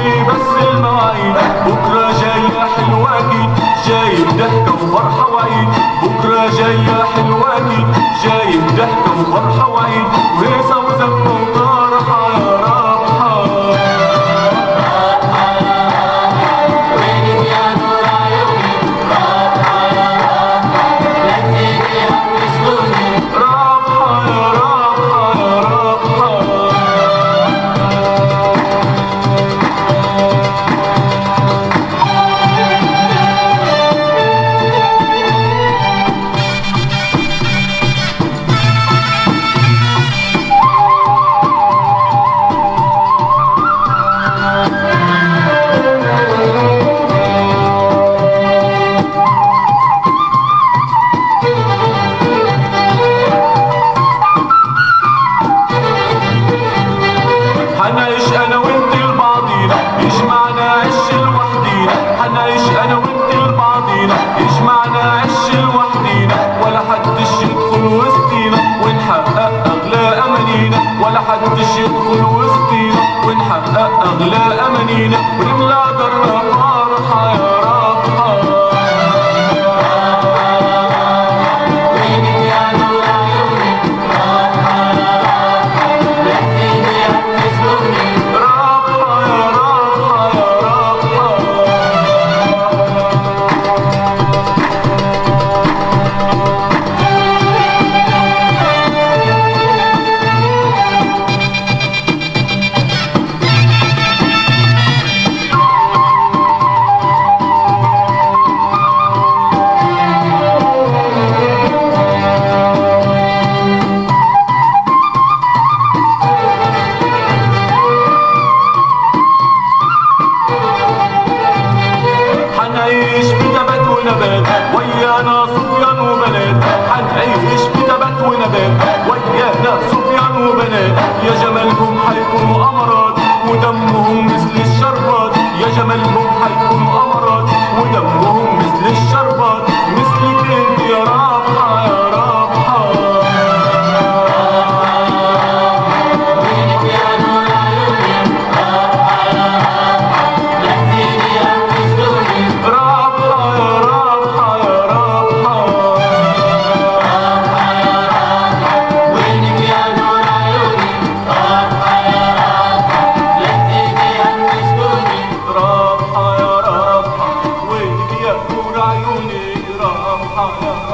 عيوني بس المواعيد بكرة جاية حلواكي جاي ضحكة وفرحة وعيد بكرة جاية حلواكي جاي ضحكة وفرحة وعيد وهيصة وزفة وطرحة يا رابحة رابحة يا رابحة يا رابحة حنعيش انا وانت لبعضينا يجمعنا عش لوحدينا حنعيش انا وانت لبعضينا يجمعنا عش لوحدينا ولا حدش يدخل وسطينا ونحقق اغلى امانينا ولا حدش يدخل وسطينا ونحقق اغلى امانينا ونملى درة فرحة يا رابحة رابحة يا رابحة يا رابحة حنعيش بنبات ونبات ويانا صبيان وبنات حنعيش بنبات ونبات ويانا صبيان وبنات يا جمالهم حيكونوا أمراض ودمهم مثل الشربات يا جمالهم حيكونوا أمراض ودمهم مثل الشربات مثلك انت يا رابحة يا رابحة رابحة يا رابحة يا رابحة رابحة يا رابحة وينك يا نور عيوني رابحة يا